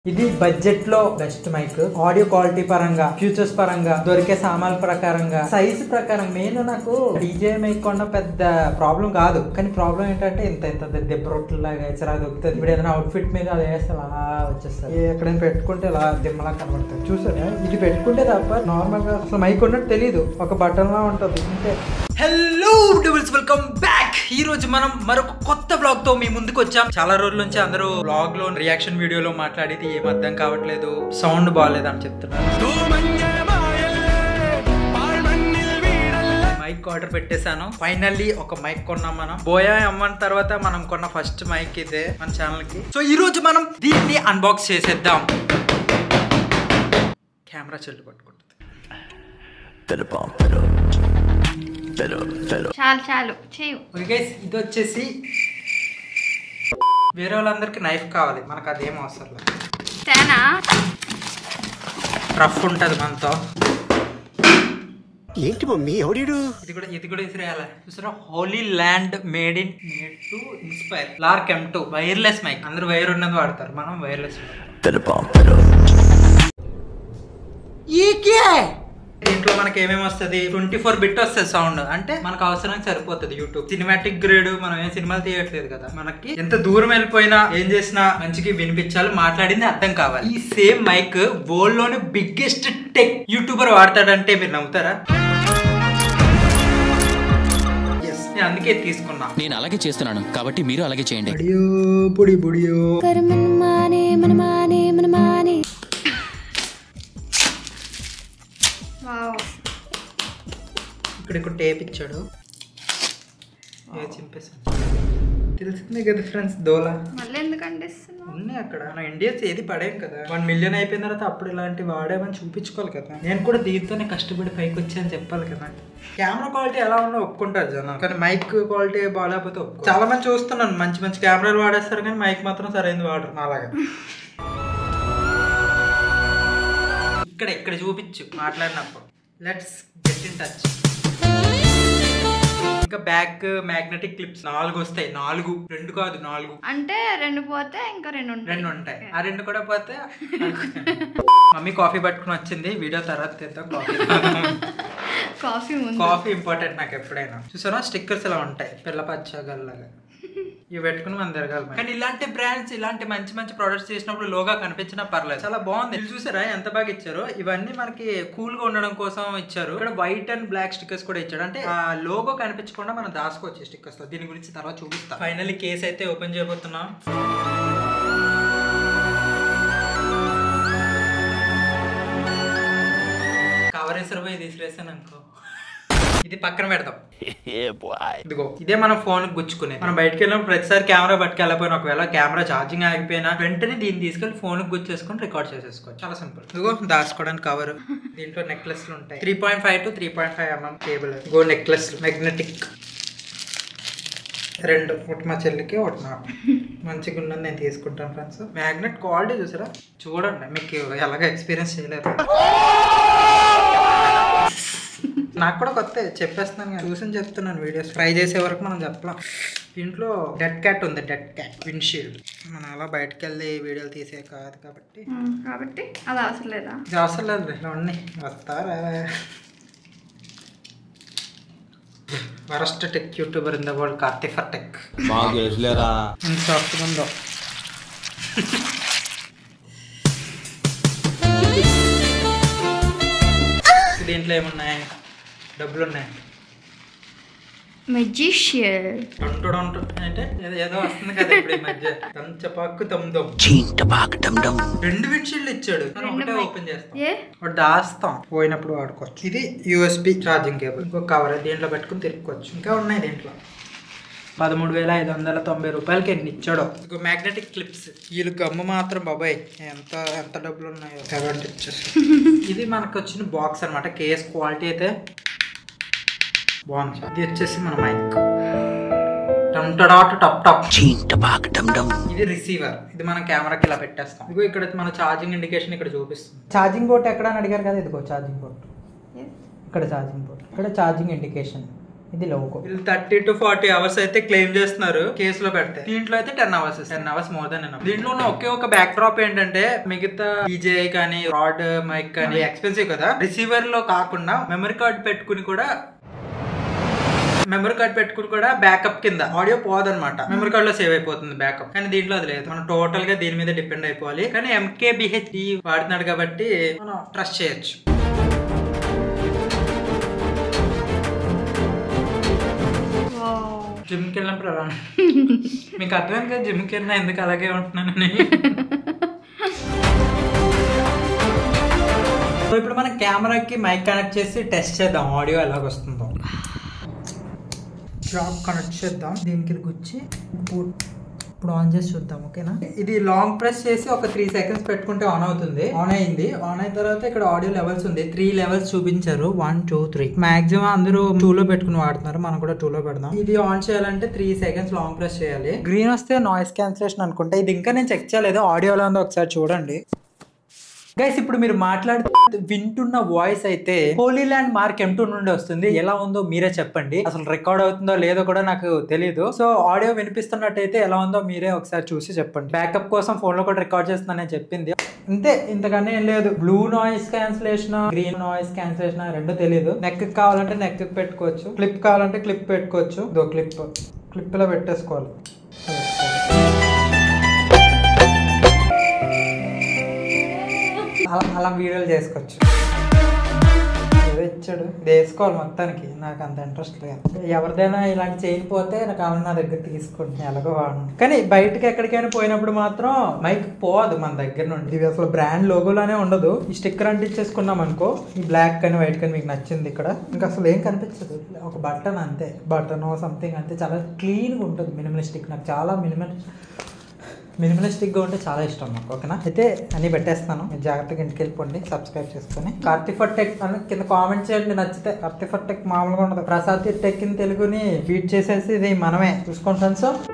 ఇది బడ్జెట్ లో best mike audio quality పరంగా ఫ్యూచర్స్ పరంగా దొరికే సామాన్ల ప్రకారంగా సైజ్ ప్రకారం మెయిన్ నాకు డీజే మైక్ కొన్న పెద్ద ప్రాబ్లం కాదు కానీ ప్రాబ్లం ఏంటంటే ఇంత ఇంత దెబ్బ రొట్టెలు లాగా చిరా దొరుకుతుంది ఇప్పుడు ఏదైనా అవుట్ ఫిట్ మీద అది వేస్తే అలా వచ్చేస్తుంది ఏ ఎక్కడైనా పెట్టుకుంటే ఇలా దిమ్మలా కనబడుతుంది చూసారా ఇది పెట్టుకుంటే తప్ప నార్మల్ గా అసలు మైక్ ఉన్నట్టు తెలియదు ఒక బటన్ లా ఉంటుంది అంతే హలో డబుల్స్ వెల్కమ్ బ్యాక్ ఈ రోజు మనం మరొక కొత్త బ్లాగ్ తో మీ ముందుకు వచ్చాం చాలా రోజుల నుంచి అందరూ బ్లాగ్ లో రియాక్షన్ వీడియోలో మాట్లాడితే ఏం అర్థం కావట్లేదు సౌండ్ బాగాలేదు అని చెప్తున్నారు మైక్ ఆర్డర్ పెట్టేశాను ఫైనల్లీ ఒక మైక్ కొన్నాం మనం బోయా అమ్మన్ తర్వాత మనం కొన్న ఫస్ట్ మైక్ ఇదే మన ఛానల్ కి సో ఈ రోజు మనం దీన్ని అన్బాక్స్ చేసేద్దాం కెమెరా చెల్లు పట్టుకుంటుంది Pero bom, pero. Pero, pero. చాలు చాలు చేయు ఓకే గైస్ ఇది వచ్చేసి వేరే వాళ్ళందరికీ నైఫ్ కావాలి మనకు అదేం అవసరం లేదు తేనా రఫ్ ఉంటుంది మనతో ఏంటి మమ్మీ ఎవడీడు ఇది కూడా ఇది కూడా ఇసిరేయాలి చూసారా Hollyland made in made to inspire Lark M two wireless mike అందరూ వైర్ ఉన్నది వాడతారు మనం వైర్లెస్ Pero bom, pero. దీంట్లో మనకి ఏమేమి వస్తుంది ట్వంటీ ఫోర్ బిట్ వస్తుంది సౌండ్ అంటే మనకు అవసరానికి సరిపోతుంది యూట్యూబ్ సినిమాటిక్ గ్రేడ్ మనం ఏం సినిమాలు తీయట్లేదు కదా మనకి ఎంత దూరం వెళ్ళిపోయినా ఏం చేసినా మంచికి వినిపించాలి మాట్లాడింది అర్థం కావాలి ఈ సేమ్ మైక్ వరల్డ్ లోని బిగ్గెస్ట్ టెక్ యూట్యూబర్ వాడతాడంటే మీరు నమ్ముతారా Yes, నేను అందుకే తీసుకున్నా నేను అలాగే చేస్తున్నాను కాబట్టి మీరు అలాగే చేయండి బుడియో బుడి బుడియో వావ్ ఇక్కడ ఇక్కడ టేప్ ఇచ్చాడు ఏ చింపేసాను తెలిసిందే కదా ఫ్రెండ్స్ దోలా మళ్ళీ ఎందుకు అండిస్తున్నావు ఉన్నాయి అక్కడ మన ఇండియన్స్ ఏది పడేం కదా వన్ మిలియన్ అయిపోయిన తర్వాత అప్పుడు ఇలాంటి వాడేమని చూపించుకోవాలి కదా నేను కూడా దీంతోనే కష్టపడి పైకి వచ్చాను చెప్పాలి కదా కెమెరా క్వాలిటీ ఎలా ఉన్నా ఒప్పుకుంటారు జనం కానీ మైక్ క్వాలిటీ బాగాలేకపోతే ఒప్పుకో చాలా మంది చూస్తున్నాను మంచి మంచి కెమెరాలు వాడేస్తారు కానీ మైక్ మాత్రం సరైనది వాడరు అలాగా ఇక్కడ ఇక్కడ చూపించు మాట్లాడినప్పుడు లెట్స్ గెట్ ఇన్ టచ్ ఇంకా బ్యాక్ మ్యాగ్నెటిక్ క్లిప్స్ నాలుగు వస్తాయి నాలుగు రెండు కాదు నాలుగు అంటే రెండు పోతే ఇంకా రెండు ఉంటాయి రెండు ఉంటాయి ఆ రెండు కూడా పోతే మమ్మీ కాఫీ పట్టుకుని వచ్చింది వీడియో తర్వాత తెద్దాం కాఫీ కాఫీ ముందు కాఫీ ఇంపార్టెంట్ నాకు ఎప్పుడైనా చూసారా స్టిక్కర్స్ ఇలా ఉంటాయి పిల్ల పచ్చ గల్లగా ఇవి పెట్టుకుని మనం తిరగాలి మరి. కానీ ఇలాంటి బ్రాండ్స్ ఇలాంటి మంచి మంచి ప్రొడక్ట్స్ చేసినప్పుడు లోగా కనిపించినా పర్లేదు చాలా బాగుంది ఇది చూసారా ఎంత బాగా ఇచ్చారో ఇవన్నీ మనకి కూల్ గా ఉండడం కోసం ఇచ్చారు ఇక్కడ వైట్ అండ్ బ్లాక్ స్టిక్కర్స్ కూడా ఇచ్చాడు అంటే ఆ లోగో కనిపించకుండా మనం దాచుకోవచ్చు స్టిక్కర్స్ తో దీని గురించి తర్వాత చూపిస్తా ఫైనల్లీ కేస్ అయితే ఓపెన్ చేయబోతున్నాం కవర్ వేసారు పోయి తీసిరేసాను అనుకో ఇది పక్కన పెడతాం Yeah, boy. ఇదిగో ఇదే మనం ఫోన్ గుచ్చుకునే మనం బయటకు వెళ్ళినప్పుడు ప్రతిసారి కెమెరా పట్టుకెళ్ళిపోయినా ఒకవేళ కెమెరా ఛార్జింగ్ ఆగిపోయినా వెంటనే దీన్ని తీసుకెళ్లి ఫోన్ గుచ్చేసుకొని రికార్డ్ చేసేసుకోవచ్చు చాలా సింపుల్ ఇదిగో దాచుకోవడానికి కవర్ దీంట్లో నెక్లెస్లు ఉంటాయి three point five to three point five mm cable ఇదిగో నెక్లెస్ మెగ్నెటిక్ రెండు ఒకటి మా చెల్లికి ఒకటి నాకు మంచిగా ఉన్నది నేను తీసుకుంటాను ఫ్రెండ్స్ మ్యాగ్నెట్ క్వాలిటీ చూసారా చూడండి మీకు ఎలాగ ఎక్స్పీరియన్స్ చేయలేదు నాకు కూడా కొత్త చెప్పేస్తున్నాను కానీ చూసి చెప్తున్నాను వీడియోస్ ట్రై చేసే వరకు మనం చెప్పలేం దీంట్లో డెడ్ క్యాట్ ఉంది డెడ్ క్యాట్ విండ్షీల్డ్ మనం అలా బయటకు వెళ్ళి వీడియోలు తీసే కాదు కాబట్టి ఉమ్, కాబట్టి అది అవసరం లేదా ఇది అవసరం లేదు ఇలా ఉన్నాయి వస్తారా worst tech YouTuber in the world Karthifer tech మాకు తెలుసులేరా ఎంత సాఫ్ట్గా ఉందో దీంట్లో ఏమున్నాయి డబ్బులు ఉన్నాయి మెజిషియర్ అంటుడు అంటు- అంటే ఏదో- ఏదో వస్తుంది కదా ఇప్పుడు ఈ మధ్య దమ్ చపాకు దమ్ దమ్ Chintabak dum dum. రెండు విండ్షీల్డ్ ఇచ్చాడు కానీ రెండు ఒకటే మై- ఓపెన్ చేస్తాం ఏ ఒకటి దాస్తాం పోయినప్పుడు వాడుకోవచ్చు ఇది యూఎస్బి ఛార్జింగ్ కేబుల్ ఇంకో కవర్ దీంట్లో పెట్టుకుని తిరుక్కోవచ్చు ఇంకా ఉన్నాయి దీంట్లో పదమూడు వేల ఐదు వందల తొంభై రూపాయలకి ఎన్ని ఇచ్చాడో ఇంకో మ్యాగ్నెటిక్ క్లిప్స్ వీళ్ళు గమ్ము మాత్రం బాబాయ్ ఎంత ఎంత డబ్బులు ఉన్నాయో సెవెంటీ ఇచ్చేసి ఇది మనకు వచ్చిన బాక్స్ అన్నమాట కేస్ క్వాలిటీ అయితే బాగుంది ఇది వచ్చేసి మన మైక్ టంటడాట్ టప్ టప్ Chintabak dum dum. ఇది రిసీవర్ ఇది మనం కెమెరాకి ఇలా పెట్టేస్తాం ఇదిగో ఇక్కడ మన ఛార్జింగ్ ఇండికేషన్ ఇక్కడ చూపిస్తుంది ఛార్జింగ్ పోర్ట్ ఎక్కడ అని అడిగారు కదా ఇదిగో ఛార్జింగ్ పోర్ట్ ఇక్కడ ఛార్జింగ్ పోర్ట్ ఇక్కడ ఛార్జింగ్ ఇండికేషన్ ఇది లోగో వీళ్ళు థర్టీ టు ఫార్టీ అవర్స్ అయితే క్లెయిమ్ చేస్తున్నారు కేసులో పెడితే దీంట్లో అయితే ten hours ten hours more then దీంట్లో ఉన్న ఒకే ఒక బ్యాక్ డ్రాప్ ఏంటంటే మిగతా డీజే కానీ రాడ్ మైక్ కానీ ఎక్స్పెన్సివ్ కదా రిసీవర్ లో కాకుండా మెమరీ కార్డ్ పెట్టుకుని కూడా మెమరీ కార్డ్ పెట్టుకుని కూడా బ్యాకప్ కింద ఆడియో పోదన్నమాట మెమరీ కార్డ్ లో సేవ్ అయిపోతుంది బ్యాకప్ కానీ దీంట్లో అది లేదు మనం టోటల్ గా దీని మీద డిపెండ్ అయిపోవాలి కానీ ఎంకే బిహెచ్ వాడుతున్నాడు కాబట్టి మనం ట్రస్ట్ చేయొచ్చు జిమ్కి వెళ్ళినప్పుడు అలా మీకు అర్థమైంది కదా జిమ్కి వెళ్ళినా ఎందుకు అలాగే ఉంటున్నానని సో ఇప్పుడు మనం కెమెరాకి మైక్ కనెక్ట్ చేసి టెస్ట్ చేద్దాం ఆడియో ఎలాగ వస్తుందో డ్రాప్ కనెక్ట్ చేద్దాం దీనికి ఇది గుచ్చి ఇప్పుడు ఇప్పుడు ఆన్ చేసి చూద్దాం ఓకేనా ఇది లాంగ్ ప్రెస్ చేసి ఒక త్రీ సెకండ్స్ పెట్టుకుంటే ఆన్ అవుతుంది ఆన్ అయింది ఆన్ అయిన తర్వాత ఇక్కడ ఆడియో లెవెల్స్ ఉంది త్రీ లెవెల్స్ చూపించారు వన్ టూ త్రీ మాక్సిమం అందరూ టూ లో పెట్టుకుని వాడుతున్నారు మనం కూడా టూ లో పెడదాం ఇది ఆన్ చేయాలంటే త్రీ సెకండ్స్ లాంగ్ ప్రెస్ చేయాలి గ్రీన్ వస్తే నాయిస్ క్యాన్సిలేషన్ అనుకుంటా ఇది ఇంకా నేను చెక్ చేయలేదు ఆడియోలో ఉందో ఒకసారి చూడండి గైస్ ఇప్పుడు మీరు మాట్లాడుతూ వింటున్న వాయిస్ అయితే Hollyland Lark M two నుండి వస్తుంది ఎలా ఉందో మీరే చెప్పండి అసలు రికార్డ్ అవుతుందో లేదో కూడా నాకు తెలియదు సో ఆడియో వినిపిస్తున్నట్టయితే ఎలా ఉందో మీరే ఒకసారి చూసి చెప్పండి బ్యాకప్ కోసం ఫోన్ లో కూడా రికార్డ్ చేస్తున్నానని చెప్పింది అంతే ఇంతకన్నా ఏం లేదు blue noise cancellation green noise cancellation రెండు తెలియదు నెక్ కావాలంటే నెక్ పెట్టుకోవచ్చు క్లిప్ కావాలంటే క్లిప్ పెట్టుకోవచ్చు ఇదో క్లిప్ క్లిప్ లో పెట్టేసుకోవాలి అలా అలా వీడియోలు చేసుకోవచ్చు ఏదో ఇచ్చాడు ఇది వేసుకోవాలి మొత్తానికి నాకు అంత ఇంట్రెస్ట్ లేదు ఎవరిదైనా ఇలాంటి చేయకపోతే నాకు కావాలని నా దగ్గర తీసుకోండి ఎలాగో వాడను కానీ బయటకి ఎక్కడికైనా పోయినప్పుడు మాత్రం మైక్ పోదు మన దగ్గర నుండి ఇది అసలు బ్రాండ్ లోగోలోనే ఉండదు ఈ స్టిక్కర్ అంటించేసుకున్నాం అనుకో ఈ బ్లాక్ కానీ వైట్ కానీ మీకు నచ్చింది ఇక్కడ ఇంకా అసలు ఏం కనిపించదు ఒక బటన్ అంతే బటన్ సంథింగ్ అంతే చాలా క్లీన్గా ఉంటుంది మినిమలిస్టిక్ నాకు చాలా మినిమల్ మినిమలిస్టిక్ గా ఉంటే చాలా ఇష్టం నాకు ఓకేనా అయితే అన్ని పెట్టేస్తాను మీరు జాగ్రత్తగా ఇంటికి వెళ్ళిపోండి సబ్స్క్రైబ్ చేసుకొని కార్తిఫర్ టెక్ అని కింద కామెంట్ చేయండి నచ్చితే కార్తిఫర్ టెక్ మామూలుగా ఉండదు ప్రసాద్ టెక్ ఇన్ తెలుగుని బీట్ చేసేసి ఇది మనమే చూసుకోండి ఫ్రెండ్స్